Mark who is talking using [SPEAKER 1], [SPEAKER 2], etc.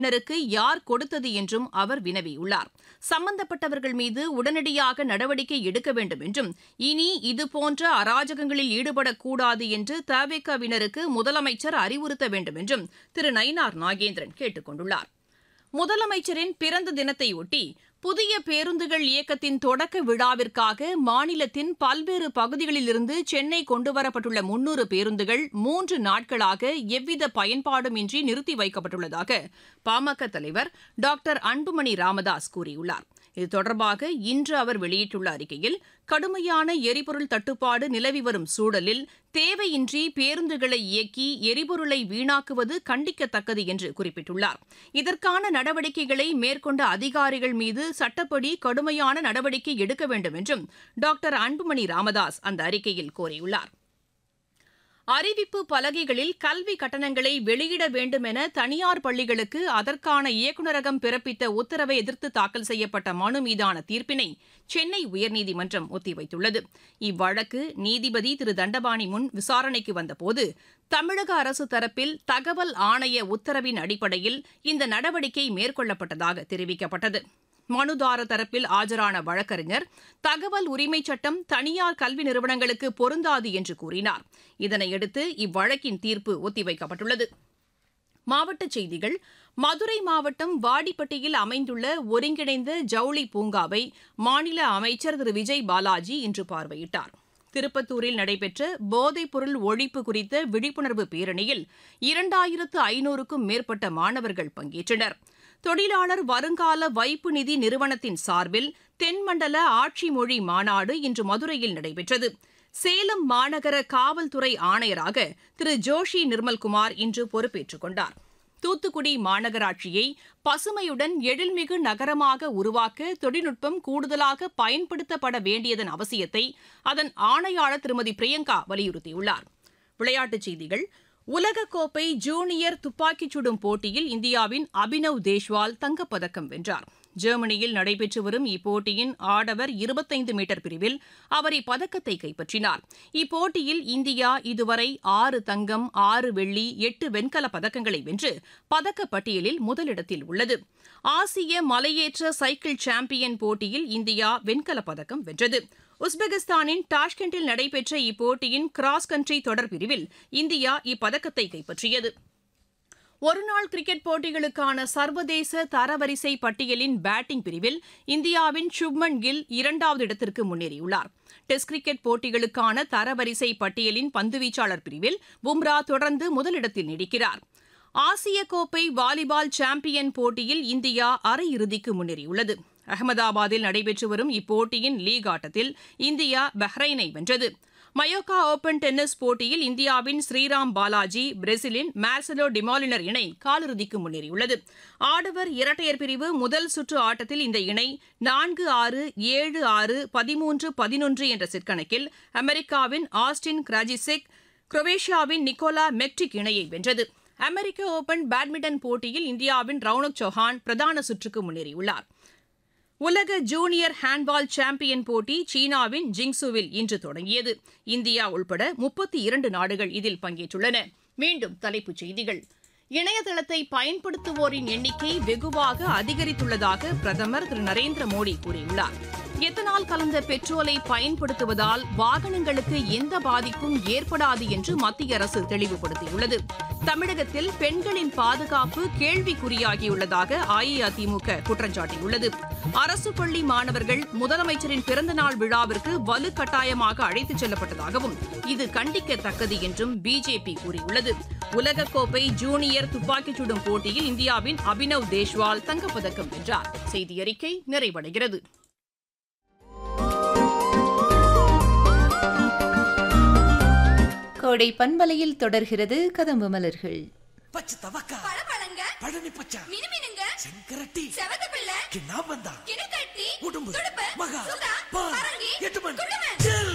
[SPEAKER 1] னருக்கு யார் கொடுத்தது என்றும் அவர் வினவியுள்ளார் சம்பந்தப்பட்டவர்கள் மீது உடனடியாக நடவடிக்கை எடுக்க வேண்டும் என்றும் இனி இதுபோன்ற அராஜகங்களில் ஈடுபடக்கூடாது என்று தவேகவினருக்கு முதலமைச்சர் அறிவுறுத்த வேண்டும் என்றும் திரு நயினார் நாகேந்திரன் கேட்டுக் கொண்டுள்ளார் முதலமைச்சரின் பிறந்த தினத்தையொட்டி புதிய பேருந்துகள் இயக்கத்தின் தொடக்க விழாவிற்காக மாநிலத்தின் பல்வேறு பகுதிகளிலிருந்து சென்னை கொண்டுவரப்பட்டுள்ள முன்னூறு பேருந்துகள் மூன்று நாட்களாக எவ்வித பயன்பாடுமின்றி நிறுத்தி வைக்கப்பட்டுள்ளதாக பாமக தலைவர் டாக்டர் அன்புமணி ராமதாஸ் கூறியுள்ளார் இது தொடர்பாக இன்று அவர் வெளியிட்டுள்ள அறிக்கையில் கடுமையான எரிபொருள் தட்டுப்பாடு நிலவி வரும் சூழலில் தேவையின்றி பேருந்துகளை இயக்கி எரிபொருளை வீணாக்குவது கண்டிக்கத்தக்கது என்று குறிப்பிட்டுள்ளார் இதற்கான நடவடிக்கைகளை மேற்கொண்ட அதிகாரிகள் மீது சட்டப்படி கடுமையான நடவடிக்கை எடுக்க வேண்டும் என்றும் டாக்டர் அன்புமணி ராமதாஸ் அந்த அறிக்கையில் கோரியுள்ளார் அறிவிப்பு பலகைகளில் கல்வி கட்டணங்களை வெளியிட வேண்டும் என தனியார் பள்ளிகளுக்கு அதற்கான இயக்குநரகம் பிறப்பித்த உத்தரவை எதிர்த்து தாக்கல் செய்யப்பட்ட மனு மீதான தீர்ப்பினை சென்னை உயர்நீதிமன்றம் ஒத்திவைத்துள்ளது இவ்வழக்கு நீதிபதி திரு தண்டபாணி முன் விசாரணைக்கு வந்தபோது தமிழக அரசு தரப்பில் தகவல் ஆணைய உத்தரவின் அடிப்படையில் இந்த நடவடிக்கை மேற்கொள்ளப்பட்டதாக தெரிவிக்கப்பட்டது மனுதார தரப்பில் ஆஜரான வழக்கறிஞர் தகவல் உரிமைச் சட்டம் தனியார் கல்வி நிறுவனங்களுக்கு பொருந்தாது என்று கூறினார் இதனையடுத்து இவ்வழக்கின் தீர்ப்பு ஒத்திவைக்கப்பட்டுள்ளது மாவட்டச் செய்திகள் மதுரை மாவட்டம் வாடிப்பட்டியில் அமைந்துள்ள ஒருங்கிணைந்த ஜவுளி பூங்காவை மாநில அமைச்சர் திரு விஜய் பாலாஜி இன்று பார்வையிட்டார் திருப்பத்தூரில் நடைபெற்ற போதைப்பொருள் ஒழிப்பு குறித்த விழிப்புணர்வு பேரணியில் இரண்டாயிரத்து ஐநூறுக்கும் மேற்பட்ட மாணவர்கள் பங்கேற்றனர் தொழிலாளர் வருங்கால வைப்பு நிதி நிறுவனத்தின் சார்பில் தென்மண்டல ஆட்சி மொழி மாநாடு இன்று மதுரையில் நடைபெற்றது சேலம் மாநகர காவல்துறை ஆணையராக திரு ஜோஷி நிர்மல்குமார் இன்று பொறுப்பேற்றுக் கொண்டார் தூத்துக்குடி மாநகராட்சியை பசுமையுடன் எழில்மிகு நகரமாக உருவாக்க தொழில்நுட்பம் கூடுதலாக பயன்படுத்தப்பட வேண்டியதன் அவசியத்தை அதன் ஆணையாளர் திருமதி பிரியங்கா வலியுறுத்தியுள்ளார் விளையாட்டுச் செய்திகள் உலகக்கோப்பை ஜூனியர் துப்பாக்கிச் சுடும் போட்டியில் இந்தியாவின் அபினவ் தேஷ்வால் தங்கப்பதக்கம் வென்றார் ஜெர்மனியில் நடைபெற்று வரும் இப்போட்டியின் ஆடவர் இருபத்தைந்து மீட்டர் பிரிவில் அவர் இப்பதக்கத்தை கைப்பற்றினார் இப்போட்டியில் இந்தியா இதுவரை ஆறு தங்கம் ஆறு வெள்ளி எட்டு வெண்கலப் பதக்கங்களை வென்று பதக்கப்பட்டியலில் முதலிடத்தில் உள்ளது ஆசிய மலையேற்ற சைக்கிள் சாம்பியன் போட்டியில் இந்தியா வெண்கலப் பதக்கம் வென்றது உஸ்பெகிஸ்தானின் டாஷ்கெண்டில் நடைபெற்ற இப்போட்டியின் கிராஸ் கண்ட்ரி தொடர் பிரிவில் இந்தியா இப்பதக்கத்தை கைப்பற்றியது ஒருநாள் கிரிக்கெட் போட்டிகளுக்கான சர்வதேச தரவரிசை பட்டியலின் பேட்டிங் பிரிவில் இந்தியாவின் சுப்மன் கில் இரண்டாவது இடத்திற்கு முன்னேறியுள்ளார் டெஸ்ட் கிரிக்கெட் போட்டிகளுக்கான தரவரிசை பட்டியலின் பந்துவீச்சாளர் பிரிவில் பும்ரா தொடர்ந்து முதலிடத்தில் நீடிக்கிறார் ஆசிய கோப்பை வாலிபால் சாம்பியன் போட்டியில் இந்தியா அரையிறுதிக்கு முன்னேறியுள்ளது அகமதாபாத்தில் நடைபெற்று வரும் இப்போட்டியின் லீக் ஆட்டத்தில் இந்தியா பஹ்ரைனை வென்றது மயோக்கா ஓபன் டென்னிஸ் போட்டியில் இந்தியாவின் ஸ்ரீராம் பாலாஜி பிரேசிலின் மார்சலோ டிமாலினர் இணை காலிறுதிக்கு முன்னேறியுள்ளது ஆடவர் இரட்டையர் பிரிவு முதல் சுற்று ஆட்டத்தில் இந்த இணை நான்கு ஆறு ஏழு ஆறு பதிமூன்று பதினொன்று என்ற செட் கணக்கில் அமெரிக்காவின் ஆஸ்டின் கிராஜிசெக் குரோவேஷியாவின் நிக்கோலா மெக்டிக் இணையை வென்றது அமெரிக்க ஓபன் பேட்மிண்டன் போட்டியில் இந்தியாவின் ரவுனக் சௌஹான் பிரதான சுற்றுக்கு முன்னேறியுள்ளார் உலக ஜூனியர் ஹேண்ட்பால் சாம்பியன் போட்டி சீனாவின் ஜிங்சுவில் இன்று தொடங்கியது இந்தியா உள்பட முப்பத்தி இரண்டு நாடுகள் இதில் பங்கேற்றுள்ளன மீண்டும் தலைப்புச் செய்திகள் இணையதளத்தை பயன்படுத்துவோரின் எண்ணிக்கை வெகுவாக அதிகரித்துள்ளதாக பிரதமர் திரு நரேந்திர மோடி கூறியுள்ளார் எத்தனால் கலந்த பெட்ரோலை பயன்படுத்துவதால் வாகனங்களுக்கு எந்த பாதிப்பும் ஏற்படாது என்று மத்திய அரசு தெளிவுபடுத்தியுள்ளது தமிழகத்தில் பெண்களின் பாதுகாப்பு கேள்விக்குறியாகியுள்ளதாக அஇஅதிமுக குற்றம் சாட்டியுள்ளது அரசு பள்ளி மாணவர்கள் முதலமைச்சரின் பிறந்தநாள் விழாவிற்கு வலுக்கட்டாயமாக அழைத்துச் செல்லப்பட்டதாகவும் இது கண்டிக்கத்தக்கது என்றும் பிஜேபி கூறியுள்ளது உலகக்கோப்பை ஜூனியர் துப்பாக்கிச் சுடும் போட்டியில் இந்தியாவின் அபினவ் தேஷ்வால் தங்கப்பதக்கம் வென்றார் செய்தியறிக்கை நிறைவடைகிறது
[SPEAKER 2] கோடை பண்பலையில் தொடர்கிறது கதம்பு மலர்கள்
[SPEAKER 3] பச்சை தவக்கா
[SPEAKER 4] பழப்பழங்க
[SPEAKER 3] பழனி பச்சை
[SPEAKER 4] மினுமினுங்க
[SPEAKER 3] செங்கரட்டி
[SPEAKER 4] செவந்த பிள்ளை
[SPEAKER 3] கிண்ணாம்பந்தா
[SPEAKER 4] கிணக்கட்டி
[SPEAKER 3] உடும்பு
[SPEAKER 4] துடுப்பு
[SPEAKER 3] மகா
[SPEAKER 4] சுதா
[SPEAKER 3] பால்
[SPEAKER 4] பரங்கி
[SPEAKER 3] எட்டுமன்
[SPEAKER 4] குடுமன்
[SPEAKER 3] ஜெல்